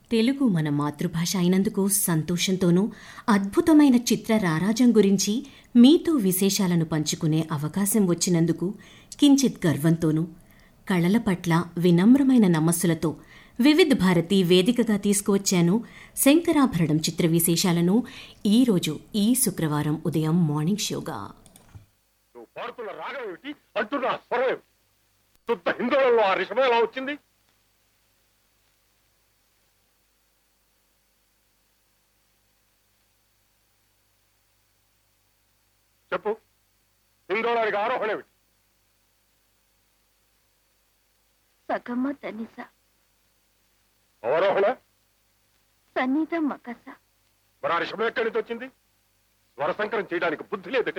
తెలుగు మన మాతృభాష అయినందుకు సంతోషంతోనూ అద్భుతమైన చిత్ర రారాజం గురించి మీతో విశేషాలను పంచుకునే అవకాశం వచ్చినందుకు కించిత్ గర్వంతోనూ కళల పట్ల వినమ్రమైన నమస్సులతో వివిధ్ భారతి వేదికగా తీసుకువచ్చాను శంకరాభరణం చిత్ర విశేషాలను ఈరోజు ఈ శుక్రవారం ఉదయం మార్నింగ్ షోగా నువ్వు పాడుతున్న రాగం ఏమిటి అంటున్న ఆ స్వరం ఏమిటి శుద్ధ హిందువులలో ఆ రిషభం ఎలా వచ్చింది చెప్పు హిందోళానికి ఆరోహణ ఏమిటి సగమ తనిస అవరోహణ సన్నిధ మకస మరి ఆ రిషభం ఎక్కడి నుంచి వచ్చింది స్వర సంకరం చేయడానికి బుద్ధి లేదటే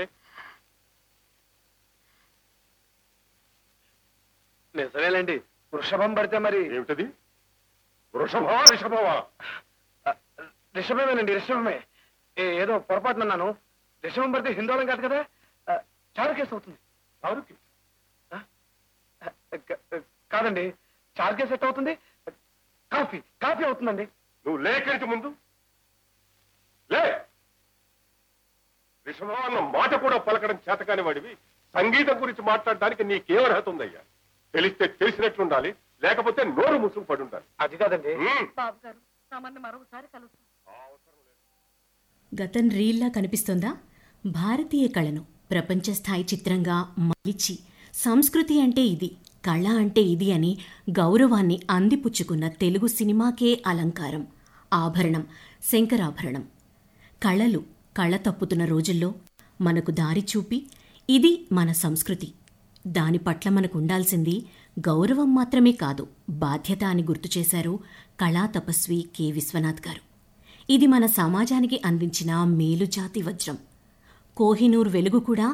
నిజమేలండి వృషభం పడితే మరి ఏమిటది వృషభమా రిషభమా ఆ, రిషభమేనండి రిషభమే ఏ- ఏదో పొరపాటున అన్నాను రిషభం పడితే హిందోళం కాదు కదా ఆ, చారు కేసు అవుతుంది ఆరుకి ఆ, క- కాదండి చారు కేసు ఎట్ అవుతుంది కాఫీ కాఫీ అవుతుందండి నువ్వు లేకంటి ముందు లే రిషభం అన్న మాట కూడా పలకడం చేతకాని వాడివి సంగీతం గురించి మాట్లాడడానికి నీకేం అర్హత ఉందయ్యా తెలిస్తే తెలిసినట్లుండాలి లేకపోతే నోరు ముసుగు పడి ఉండాలి అది కాదండి ఉమ్. బాబు గారు తమన్ని మరొకసారి కలుస్తాం గతం రీల్లా కనిపిస్తోందా భారతీయ కళను ప్రపంచ స్థాయి చిత్రంగా మలిచి సంస్కృతి అంటే ఇది కళ అంటే ఇది అని గౌరవాన్ని అందిపుచ్చుకున్న తెలుగు సినిమాకే అలంకారం ఆభరణం శంకరాభరణం కళలు కళ తప్పుతున్న రోజుల్లో మనకు దారి చూపి ఇది మన సంస్కృతి దాని పట్ల మనకు ఉండాల్సింది గౌరవం మాత్రమే కాదు బాధ్యత అని గుర్తు చేశారు కళా తపస్వి కె విశ్వనాథ్ గారు ఇది మన సమాజానికి అందించిన మేలుజాతి వజ్రం కోహినూర్ వెలుగు కూడా